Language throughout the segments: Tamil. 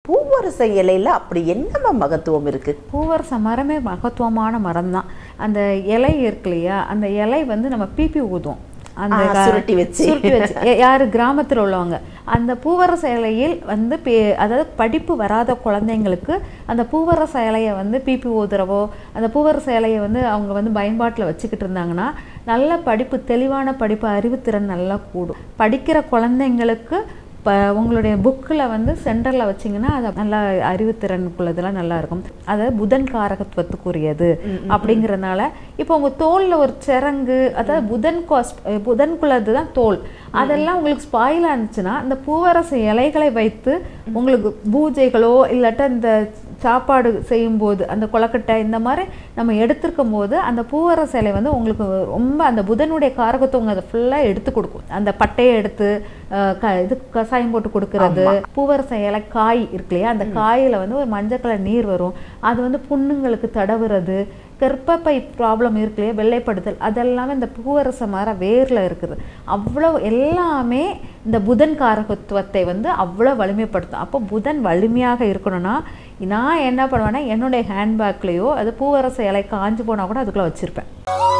பூவரச இலையில அப்படி என்னம்மா மகத்துவம் இருக்கு பூவரச மரமே மகத்துவமான மரம் தான் அந்த இலை இருக்கு இல்லையா அந்த இலை வந்து நம்ம பிபி ஊதும் அந்த ஆ, க- சுருட்டி வச்சு. சுருட்டி வச்சு யா- யாரு கிராமத்தில் உள்ளவங்க அந்த பூவரச இலையில் வந்து பே- அதாவது படிப்பு வராத குழந்தைங்களுக்கு அந்த பூவரச இலையை வந்து பிபி ஊதுறவோ அந்த பூவரச இலையை வந்து அவங்க வந்து பயன்பாட்டில் வச்சுக்கிட்டு இருந்தாங்கன்னா நல்ல படிப்பு தெளிவான படிப்பு அறிவுத்திறன் நல்லா கூடும் படிக்கிற குழந்தைங்களுக்கு இப்போ உங்களுடைய புக்கில் வந்து சென்டரில் வச்சிங்கன்னா அது நல்ல அறிவுத்திறனுக்குள்ளதெல்லாம் நல்லா இருக்கும் அது புதன் காரகத்துவத்துக்குரியது அப்படிங்கிறதுனால இப்போ உங்கள் தோலில் ஒரு சிறங்கு அதாவது புதன் காஸ் புதன்குள்ளது தான் தோல் அதெல்லாம் உங்களுக்கு ஸ்பாயில் இருந்துச்சுன்னா அந்த பூவரச இலைகளை வைத்து உங்களுக்கு பூஜைகளோ இல்லாட்டா இந்த சாப்பாடு செய்யும்போது அந்த கொலக்கட்டை இந்த மாதிரி நம்ம எடுத்திருக்கும் போது அந்த பூவரச இலை வந்து உங்களுக்கு ரொம்ப அந்த புதனுடைய காரகத்துவங்க அதை ஃபுல்லாக எடுத்து கொடுக்கும் அந்த பட்டையை எடுத்து அஹ், க இது கசாயம் போட்டு கொடுக்கறது பூவரச இலை காய் இருக்கு இல்லையா அந்த காயில் வந்து ஒரு மஞ்சள் கலர் நீர் வரும் அது வந்து புண்ணுங்களுக்கு தடவுறது கர்ப்பப்பை ப்ராப்ளம் இருக்கு இல்லையா வெள்ளைப்படுதல் அதெல்லாமே இந்த பூவரச மரம் வேரில் இருக்குது அவ்வளோ எல்லாமே இந்த புதன் காரகத்துவத்தை வந்து அவ்வளோ வலிமைப்படுத்தும் அப்போ புதன் வலிமையாக இருக்கணும்னா நான் என்ன பண்ணுவேன்னா என்னுடைய ஹேண்ட்பேக்லேயோ அது பூவரச இலை காஞ்சு போனால் கூட அதுக்குள்ளே வச்சுருப்பேன்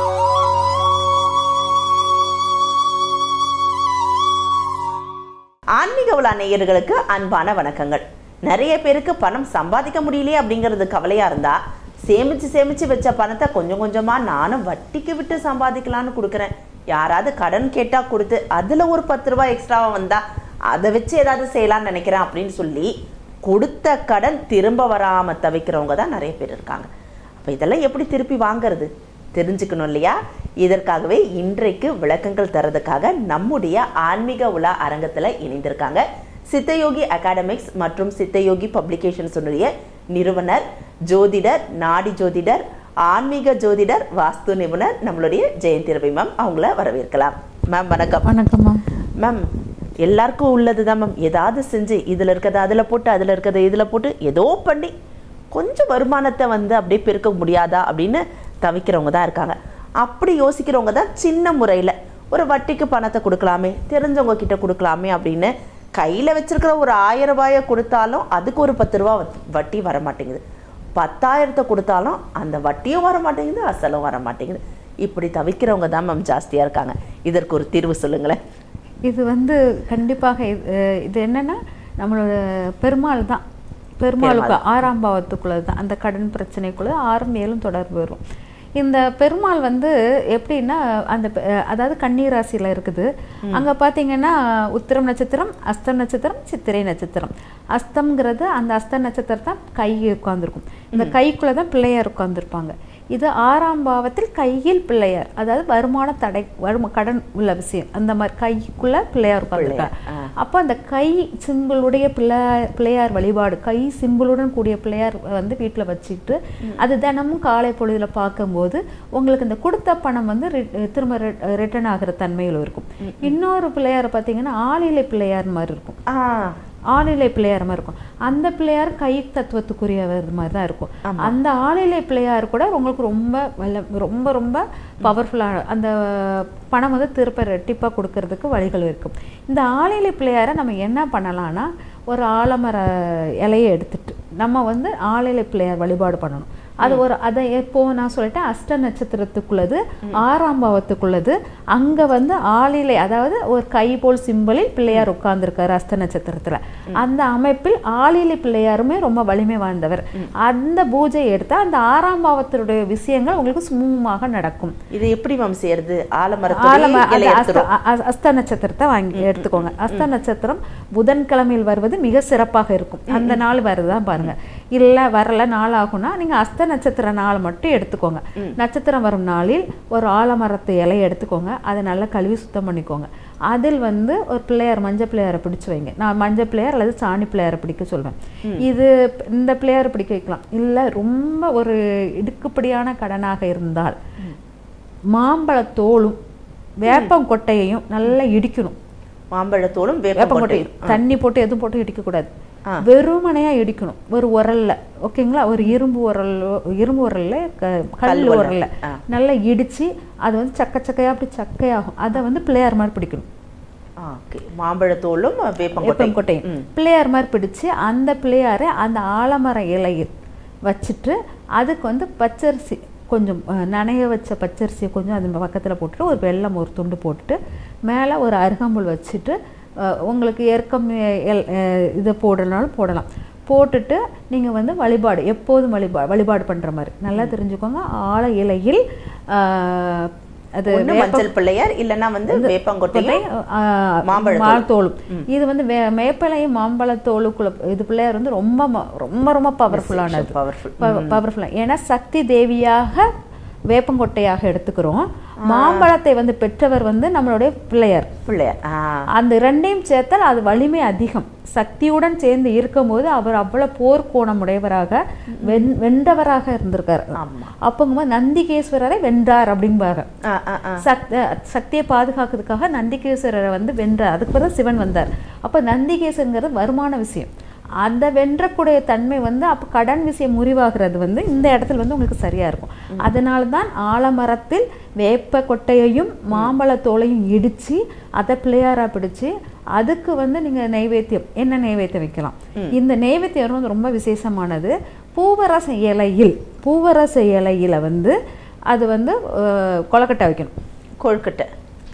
ஆன்மீக உலா நேயர்களுக்கு அன்பான வணக்கங்கள் நிறைய பேருக்கு பணம் சம்பாதிக்க முடியலையே அப்படிங்கிறது கவலையா இருந்தா சேமிச்சு சேமிச்சு வச்ச பணத்தை கொஞ்சம் கொஞ்சமா நானும் வட்டிக்கு விட்டு சம்பாதிக்கலாம்னு கொடுக்குறேன் யாராவது கடன் கேட்டா கொடுத்து அதுல ஒரு பத்து ரூபாய் எக்ஸ்ட்ராவா வந்தா அதை வச்சு ஏதாவது செய்யலாம்னு நினைக்கிறேன் அப்படின்னு சொல்லி கொடுத்த கடன் திரும்ப வராம தவிக்கிறவங்க தான் நிறைய பேர் இருக்காங்க அப்ப இதெல்லாம் எப்படி திருப்பி வாங்குறது தெரிஞ்சுக்கணும் இல்லையா இதற்காகவே இன்றைக்கு விளக்கங்கள் தரதுக்காக நம்முடைய ஆன்மீக உலா அரங்கத்துல இணைந்திருக்காங்க சித்தயோகி அகாடமிக்ஸ் மற்றும் சித்தயோகி பப்ளிகேஷன்ஸுடைய நிறுவனர் ஜோதிடர் நாடி ஜோதிடர் ஆன்மீக ஜோதிடர் வாஸ்து நிபுணர் நம்மளுடைய ஜெயந்தி ரவி மேம் அவங்கள வரவேற்கலாம் மேம் வணக்கம் வணக்கம்மா மேம் எல்லாருக்கும் உள்ளது தான் மேம் ஏதாவது செஞ்சு இதில் இருக்கிறத அதில் போட்டு அதில் இருக்கிறத இதில் போட்டு ஏதோ பண்ணி கொஞ்சம் வருமானத்தை வந்து அப்படியே பெருக்க முடியாதா அப்படின்னு தவிக்கிறவங்க தான் இருக்காங்க அப்படி யோசிக்கிறவங்க தான் சின்ன முறையில் ஒரு வட்டிக்கு பணத்தை கொடுக்கலாமே தெரிஞ்சவங்க கிட்ட கொடுக்கலாமே அப்படின்னு கையில் வச்சிருக்கிற ஒரு ஆயிரம் ரூபாயை கொடுத்தாலும் அதுக்கு ஒரு பத்து ரூபா வ- வட்டி வர மாட்டேங்குது பத்தாயிரத்தை கொடுத்தாலும் அந்த வட்டியும் வர மாட்டேங்குது அசலும் வர மாட்டேங்குது இப்படி தவிக்கிறவங்க தான் மேம் ஜாஸ்தியாக இருக்காங்க இதற்கு ஒரு தீர்வு சொல்லுங்களேன் இது வந்து கண்டிப்பாக இது அஹ் இது என்னன்னா நம்மளோட பெருமாள் தான் பெருமாளுக்கு ஆறாம் பாவத்துக்குள்ளது தான் அந்த கடன் பிரச்சனைக்குள்ள ஆறும் ஏழும் தொடர்பு வரும் இந்த பெருமாள் வந்து எப்படின்னா அந்த பெ- அஹ் அதாவது கன்னி ராசியில இருக்குது அங்க பாத்தீங்கன்னா உத்திரம் நட்சத்திரம் அஸ்தம் நட்சத்திரம் சித்திரை நட்சத்திரம் அஸ்தம்ங்கிறது அந்த அஸ்த நட்சத்திரம் தான் கை உட்கார்ந்துருக்கும் இந்த கைக்குள்ள தான் பிள்ளையார் உட்கார்ந்துருப்பாங்க இது ஆறாம் பாவத்தில் கையில் பிள்ளையார் அதாவது வருமான தடை வரும கடன் உள்ள விஷயம் அந்த மாதிரி கைக்குள்ள பிள்ளையார் உட்கார்ந்துருக்கார் அப்போ அந்த கை சிம்பிளுடைய பிள்ளையார் பிள்ளையார் வழிபாடு கை சிம்பிளுடன் கூடிய பிள்ளையார் வந்து வீட்டில் வச்சுக்கிட்டு அது தினமும் காலை பொழுதுல பார்க்கும்போது உங்களுக்கு இந்த கொடுத்த பணம் வந்து ரி- திரும்ப ரிட்டர்ன் ஆகிற தன்மையில் இருக்கும் இன்னொரு பிள்ளையார் பார்த்தீங்கன்னா ஆளிலை பிள்ளையார் மாதிரி இருக்கும் ஆ ஆளிலை பிள்ளையார் மாதிரி இருக்கும் அந்த பிள்ளையார் கை தத்துவத்துக்குரியவர் மாதிரி தான் இருக்கும் அந்த ஆளிலை பிள்ளையார் கூட உங்களுக்கு ரொம்ப வல்ல ரொம்ப ரொம்ப பவர்ஃபுல்லான அந்த பணம் வந்து திருப்ப ரெட்டிப்பாக கொடுக்கறதுக்கு வழிகள் இருக்கும் இந்த ஆளிலை பிள்ளையாரை நம்ம என்ன பண்ணலாம்னா ஒரு ஆலமர இலையை எடுத்துட்டு நம்ம வந்து ஆளிலை பிள்ளையார் வழிபாடு பண்ணணும் அது ஒரு அதை எப்போ நான் சொல்லிட்டேன் அஷ்ட நட்சத்திரத்துக்குள்ளது ஆறாம் பாவத்துக்குள்ளது அங்க வந்து ஆளிலை அதாவது ஒரு கை போல் சிம்பலில் பிள்ளையார் உட்கார்ந்திருக்காரு அஸ்த நட்சத்திரத்துல அந்த அமைப்பில் ஆளிலை பிள்ளையாருமே ரொம்ப வலிமை வாய்ந்தவர் அந்த பூஜை எடுத்தா அந்த ஆறாம் பாவத்தினுடைய விஷயங்கள் உங்களுக்கு சுமூகமாக நடக்கும் இது எப்படி மேம் செய்யறது ஆலம ஆலமரத்துல அந்த அஸ்த அ- அ- அஸ்த நட்சத்திரத்தை வாங்கி எடுத்துக்கோங்க அஸ்த நட்சத்திரம் புதன்கிழமையில் வருவது மிக சிறப்பாக இருக்கும் அந்த நாள் வருதுதான் பாருங்க இல்ல வரல நாள் ஆகும்னா நீங்க அஸ்த நட்சத்திர நாள் மட்டும் எடுத்துக்கோங்க நட்சத்திரம் வரும் நாளில் ஒரு ஆலமரத்து இலையை எடுத்துக்கோங்க அதை நல்லா கழுவி சுத்தம் பண்ணிக்கோங்க அதில் வந்து ஒரு பிள்ளையார் மஞ்சள் பிள்ளையாரை பிடிச்சு வைங்க நான் மஞ்சள் பிள்ளையார் அல்லது சாணி பிள்ளையாரை பிடிக்க சொல்வேன் இது இந்த பிள்ளையாரை பிடிக்க வைக்கலாம் இல்ல ரொம்ப ஒரு இடுக்குப்படியான கடனாக இருந்தால் மாம்பழத்தோலும் வேப்பங்கொட்டையையும் நல்லா இடிக்கணும் மாம்பழத்தோடும் வேப்பங்கொட்டை வேப்பங்கொட்டை தண்ணி போட்டு எதுவும் போட்டு இடிக்கக்கூடாது வெறுமனையா இடிக்கணும் ஒரு உரல்ல ஓகேங்களா ஒரு இரும்பு உரல் இரும்பு உரல்ல க- கல் உரல்ல நல்லா இடிச்சு அது வந்து சக்க சக்கையா அப்படி சக்கையாகும் அதை வந்து பிள்ளையார் மாதிரி பிடிக்கணும் ஓகே மாம்பழத்தோலும் வேப்பங்கொட்டை வேப்பங்கொட்டையும் ம். பிள்ளையார் மாதிரி பிடிச்சு அந்த பிள்ளையாரை அந்த ஆலமர இலையில் வச்சுட்டு அதுக்கு வந்து பச்சரிசி கொஞ்சம் அஹ், நனைய வச்ச பச்சரிசியை கொஞ்சம் அது பக்கத்தில் போட்டுட்டு ஒரு வெல்லம் ஒரு துண்டு போட்டுட்டு மேலே ஒரு அருகம்புல் வச்சுட்டு அஹ், உங்களுக்கு ஏற்கம் எல்- அஹ், இதை போடனாலும் போடலாம் போட்டுட்டு நீங்கள் வந்து வழிபாடு எப்போதும் வழிபாடு வழிபாடு பண்ணுற மாதிரி நல்லா தெரிஞ்சுக்கோங்க ஆல இலையில் அஹ், அது ஒண்ணு வேப்ப- மஞ்சள் பிள்ளையார் இல்லைன்னா வந்து வேப்பங்கொட்டையும் ஆஹ் மாம்பழத்தோல். மாத்தோலும் இது வந்து வே- மேப்பலையும் மாம்பழத்தோலுக்குள்ள இது பிள்ளையார் வந்து ரொம்ப ம- ரொம்ப ரொம்ப பவர்ஃபுல்லானது பவர்ஃபுல் பவர்ஃபுல்லா ஏன்னா சக்தி தேவியாக வேப்பங்கொட்டையாக எடுத்துக்கிறோம் மாம்பழத்தை வந்து பெற்றவர் வந்து நம்மளுடைய பிள்ளையார் பிள்ளையார் ஆ அந்த ரெண்டையும் சேர்த்தால் அது வலிமை அதிகம் சக்தியுடன் சேர்ந்து இருக்கும்போது அவர் அவ்வளவு போர்க்கோணம் உடையவராக வென் வென்றவராக இருந்திருக்காரு ஆமா அப்போங்கும்போது நந்திகேஸ்வரரை வென்றார் அப்படிம்பாங்க ஆ ஆ ஆ சக் சக்தியை பாதுகாக்கிறதுக்காக நந்திகேஸ்வரரை வந்து வென்றார் அதுக்கு பிறகு சிவன் வந்தார் அப்போ நந்திகேசங்கிறது வருமான விஷயம் அந்த வென்றக்கூடிய தன்மை வந்து அப்போ கடன் விஷயம் முறிவாகிறது வந்து இந்த இடத்துல வந்து உங்களுக்கு சரியா இருக்கும் அதனால தான் ஆலமரத்தில் வேப்ப கொட்டையையும் மாம்பழத்தோலையும் இடிச்சு அதை பிள்ளையாரா பிடிச்சு அதுக்கு வந்து நீங்க நைவேத்தியம் என்ன நைவேத்தியம் வைக்கலாம் இந்த நைவேத்தியம் வந்து ரொம்ப விசேஷமானது பூவரச இலையில் பூவரச இலையில வந்து அது வந்து அஹ், கொலக்கட்டை வைக்கணும் கொழுக்கட்டை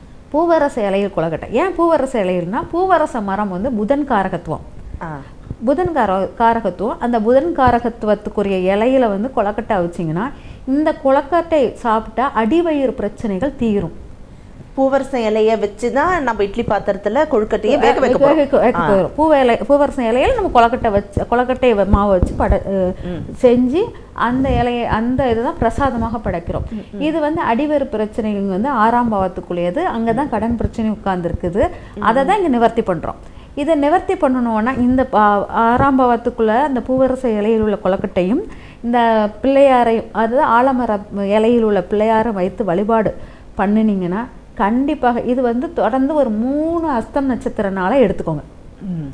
பூவரச இலையில் கொலக்கட்டை ஏன் பூவரச இலையில்னா பூவரச மரம் வந்து புதன் காரகத்துவம் ஆ புதன் கார காரகத்துவம் அந்த புதன் காரகத்துவத்துக்குரிய இலையில வந்து கொலக்கட்டை வச்சிங்கன்னா இந்த கொலக்கட்டை சாப்பிட்டா அடிவயிறு பிரச்சனைகள் தீரும் பூவரசம் இலைய வச்சு தான் நம்ம இட்லி பாத்திரத்துல கொழுக்கட்டையை வேக வைக்க வேக வைக்க- போறோம் வைக்க போறோம். பூவ இலை பூவரசம் இலையில நம்ம கொலக்கட்டை வச்சு கொலக்கட்டை வ- மாவு வச்சு பட அஹ், செஞ்சு அந்த இலையை அந்த இதுதான் பிரசாதமாக படைக்கிறோம் இது வந்து அடிவயிறு பிரச்சனைகள் வந்து ஆறாம் பாவத்துக்குரியது அங்கதான் கடன் பிரச்சனை உட்கார்ந்துருக்குது அதை தான் இங்க நிவர்த்தி பண்றோம் இதை நிவர்த்தி பண்ணணும்னா இந்த பா- ஆறாம் பாவத்துக்குள்ள அந்த பூவரச இலையில் உள்ள கொலக்கட்டையும் இந்த பிள்ளையாரையும் அதாவது ஆலமர இலையில் உள்ள பிள்ளையாரை வைத்து வழிபாடு பண்ணினீங்கன்னா கண்டிப்பாக இது வந்து தொடர்ந்து ஒரு மூணு அஸ்தம் நட்சத்திர நாளை எடுத்துக்கோங்க ம்.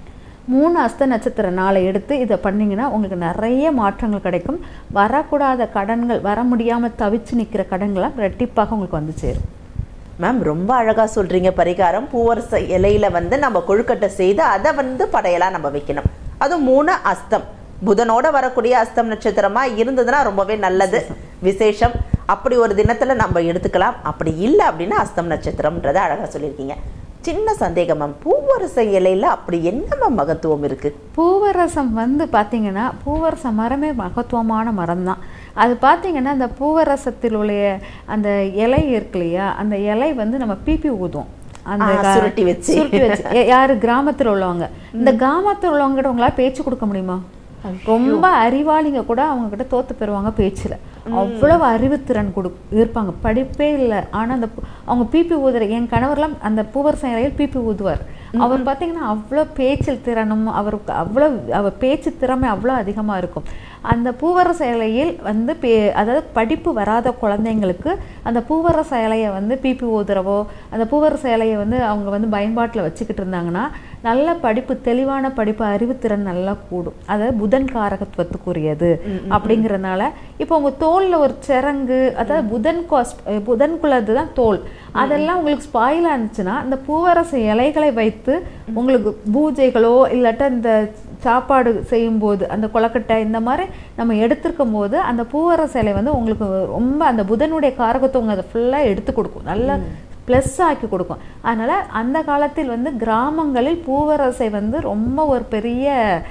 மூணு அஸ்த நட்சத்திர நாளை எடுத்து இதை பண்ணீங்கன்னா உங்களுக்கு நிறைய மாற்றங்கள் கிடைக்கும் வரக்கூடாத கடன்கள் வர முடியாமல் தவிச்சு நிற்கிற கடன்கள்லாம் ரெட்டிப்பாக உங்களுக்கு வந்து சேரும் மேம் ரொம்ப அழகா சொல்றீங்க பரிகாரம் பூவரச இலையில வந்து நம்ம கொழுக்கட்டை செய்து அதை வந்து படையலா நம்ம வைக்கணும் அதுவும் மூணு அஸ்தம் புதனோட வரக்கூடிய அஸ்தம் நட்சத்திரமா இருந்ததுன்னா ரொம்பவே நல்லது விசேஷம் அப்படி ஒரு தினத்துல நம்ம எடுத்துக்கலாம் அப்படி இல்லை அப்படின்னா அஸ்தம் நட்சத்திரம்ன்றதை அழகா சொல்லியிருக்கீங்க சின்ன சந்தேகம் மேம் பூவரச இலையில அப்படி என்ன மேம் மகத்துவம் இருக்கு பூவரசம் வந்து பார்த்தீங்கன்னா பூவரச மரமே மகத்துவமான மரம் தான் அது பார்த்தீங்கன்னா அந்த பூவரசத்தில் உள்ள அந்த இலை இருக்கு இல்லையா அந்த இலை வந்து நம்ம பிபி ஊதுவோம் அந்த ஆ, கா- சுருட்டி வச்சு. சுருட்டி வச்சு யா- யாரு கிராமத்தில் உள்ளவங்க இந்த கிராமத்தில் உள்ளவங்ககிட்ட உங்களால பேச்சு கொடுக்க முடியுமா ரொம்ப அறிவாளிங்க கூட அவங்க கிட்ட தோத்து பெறுவாங்க பேச்சுல அவ்வளவு அறிவுத்திறன் கொடு இருப்பாங்க படிப்பே இல்லை ஆனா அந்த பு- அவங்க பிபி ஊதுற என் கணவர்லாம் அந்த பூவரசம் இலையில் பிபி ஊதுவார் அவர் பார்த்தீங்கன்னா அவ்வளோ பேச்சில் திறனும் அவருக்கு அவ்வளோ அவர் பேச்சு திறமை அவ்வளோ அதிகமாக இருக்கும் அந்த பூவரச இலையில் வந்து பே அதாவது படிப்பு வராத குழந்தைங்களுக்கு அந்த பூவரச இலையை வந்து பிபி ஊதுறவோ அந்த பூவரச இலையை வந்து அவங்க வந்து பயன்பாட்டில் வச்சுக்கிட்டு இருந்தாங்கன்னா நல்ல படிப்பு தெளிவான படிப்பு அறிவுத்திறன் நல்லா கூடும் அதாவது புதன் காரகத்துவத்துக்குரியது அப்படிங்கிறதுனால இப்போ உங்க தோல்ல ஒரு சிறங்கு அதாவது புதன் காஸ் புதன்குள்ளது தான் தோல் அதெல்லாம் உங்களுக்கு ஸ்பாயில் இருந்துச்சுன்னா இந்த பூவரச இலைகளை வைத்து உங்களுக்கு பூஜைகளோ இல்லாட்டா இந்த சாப்பாடு செய்யும்போது அந்த கொலக்கட்டை இந்த மாதிரி நம்ம எடுத்திருக்கும் போது அந்த பூவரச இலை வந்து உங்களுக்கு ரொம்ப அந்த புதனுடைய காரகத்துவங்க அதை ஃபுல்லாக எடுத்து கொடுக்கும் நல்லா ப்ளஸ் ஆக்கி கொடுக்கும் அதனால அந்த காலத்தில் வந்து கிராமங்களில் பூவரசை வந்து ரொம்ப ஒரு பெரிய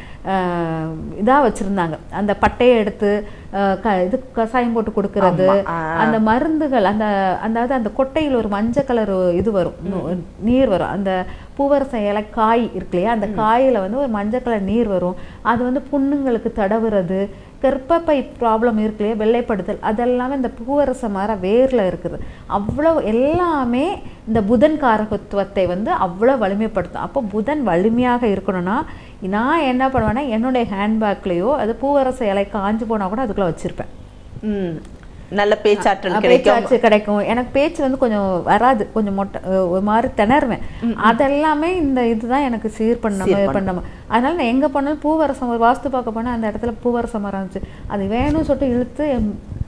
இதாக வச்சுருந்தாங்க அந்த பட்டையை எடுத்து அஹ், க இது கசாயம் போட்டு கொடுக்கறது ஆமா, ஆ. அந்த மருந்துகள் அந்த அதாவது அந்த கொட்டையில் ஒரு மஞ்சள் கலர் இது வரும் நு- நீர் வரும் அந்த பூவரச இலை காய் இருக்கு இல்லையா அந்த காயில வந்து ஒரு மஞ்சள் கலர் நீர் வரும் அது வந்து புண்ணுங்களுக்கு தடவுறது கர்ப்பப்பை ப்ராப்ளம் இருக்கு இல்லையா வெள்ளைப்படுதல் அதெல்லாமே இந்த பூவரச மரம் வேர்ல இருக்குது அவ்வளோ எல்லாமே இந்த புதன் காரகத்துவத்தை வந்து அவ்வளோ வலிமைப்படுத்தும் அப்போ புதன் வலிமையாக இருக்கணும்னா நான் என்ன பண்ணுவேன்னா என்னுடைய ஹேண்ட்பேக்லேயோ அது பூவரச இலை காஞ்சு போனா கூட அதுக்குள்ள வச்சிருப்பேன் ம் நல்ல பேச்சாற்றல் அஹ் கிடைக்கும் பேச்சாச்சு கிடைக்கும் எனக்கு பேச்சு வந்து கொஞ்சம் வராது கொஞ்சம் மொட்டை அஹ் ஒரு மாதிரி திணறுவேன் அதெல்லாமே இந்த இதுதான் எனக்கு சீர் பண்ண சீர் பண்ண அதனால நான் எங்க போனாலும் பூவரசம் ஒரு வாஸ்து பார்க்க போனா அந்த இடத்துல பூவரசம் மரம் இருந்துச்சு அது வேணும்னு சொல்லிட்டு இழுத்து என்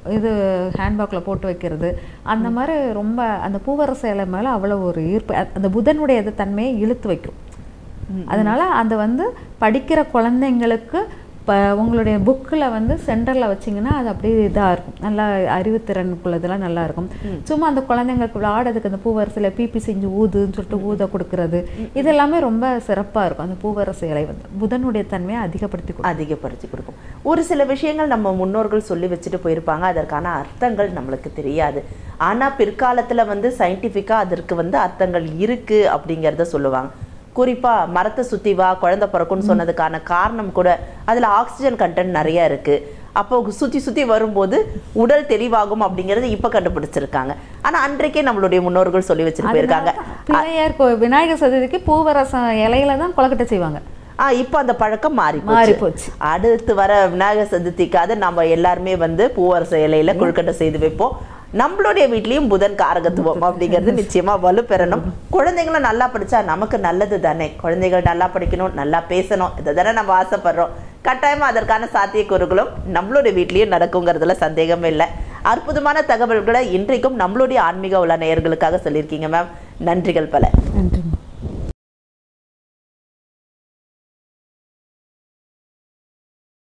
இது ஹேண்ட்பேக்கில் போட்டு வைக்கிறது அந்த மாதிரி ரொம்ப அந்த பூவரச இலை மேலே அவ்வளோ ஒரு ஈர்ப்பு அ- அந்த புதனுடைய இது தன்மையை இழுத்து வைக்கும் அதனால அந்த வந்து படிக்கிற குழந்தைங்களுக்கு இப்போ உங்களுடைய புக்கில் வந்து சென்டரில் வச்சிங்கன்னா அது அப்படியே இதாக இருக்கும் நல்லா அறிவுத்திறனுக்குள்ளதெல்லாம் நல்லா இருக்கும் சும்மா அந்த குழந்தைங்களுக்கு விளையாடுறதுக்கு அந்த பூவரசில் பிபி செஞ்சு ஊதுன்னு சொல்லிட்டு ஊத கொடுக்கறது இது எல்லாமே ரொம்ப சிறப்பாக இருக்கும் அந்த பூவரசு இலை வந்து புதனுடைய தன்மையை அதிகப்படுத்தி கொடுக்கும் அதிகப்படுத்தி கொடுக்கும் ஒரு சில விஷயங்கள் நம்ம முன்னோர்கள் சொல்லி வச்சுட்டு போயிருப்பாங்க அதற்கான அர்த்தங்கள் நம்மளுக்கு தெரியாது ஆனா பிற்காலத்துல வந்து சயின்டிஃபிக்கா அதற்கு வந்து அர்த்தங்கள் இருக்கு அப்படிங்கறத சொல்லுவாங்க குறிப்பா மரத்தை சுத்தி வா குழந்தை பிறக்கும்னு சொன்னதுக்கான காரணம் கூட அதுல ஆக்சிஜன் கண்டென்ட் நிறைய இருக்கு அப்போ சுத்தி சுத்தி வரும்போது உடல் தெளிவாகும் அப்படிங்கறது இப்ப கண்டுபிடிச்சிருக்காங்க ஆனா அன்றைக்கே நம்மளுடைய முன்னோர்கள் சொல்லி வச்சுட்டு போயிருக்காங்க பிள்ளையார் கோ- விநாயகர் சதுர்த்திக்கு பூவரசம் இலையில தான் கொலக்கட்டை செய்வாங்க ஆ இப்போ அந்த பழக்கம் மாறி மாறி போச்சு போச்சு. அடுத்து வர விநாயகர் சதுர்த்திக்காக நம்ம எல்லாருமே வந்து பூவரச இலையில கொழுக்கட்டை செய்து வைப்போம் நம்மளுடைய வீட்லயும் புதன் காரகத்துவம் அப்படிங்கிறது நிச்சயமா வலு பெறணும் குழந்தைங்களும் நல்லா படிச்சா நமக்கு நல்லது தானே குழந்தைகள் நல்லா படிக்கணும் நல்லா பேசணும் இதை தானே நம்ம ஆசைப்படுறோம் கட்டாயமா அதற்கான சாத்தியக்கூறுகளும் நம்மளுடைய வீட்லயும் நடக்குங்கிறதுல சந்தேகமே இல்லை அற்புதமான தகவல்களை இன்றைக்கும் நம்மளுடைய ஆன்மீக உள்ள நேயர்களுக்காக சொல்லியிருக்கீங்க மேம் நன்றிகள் பல நன்றிங்க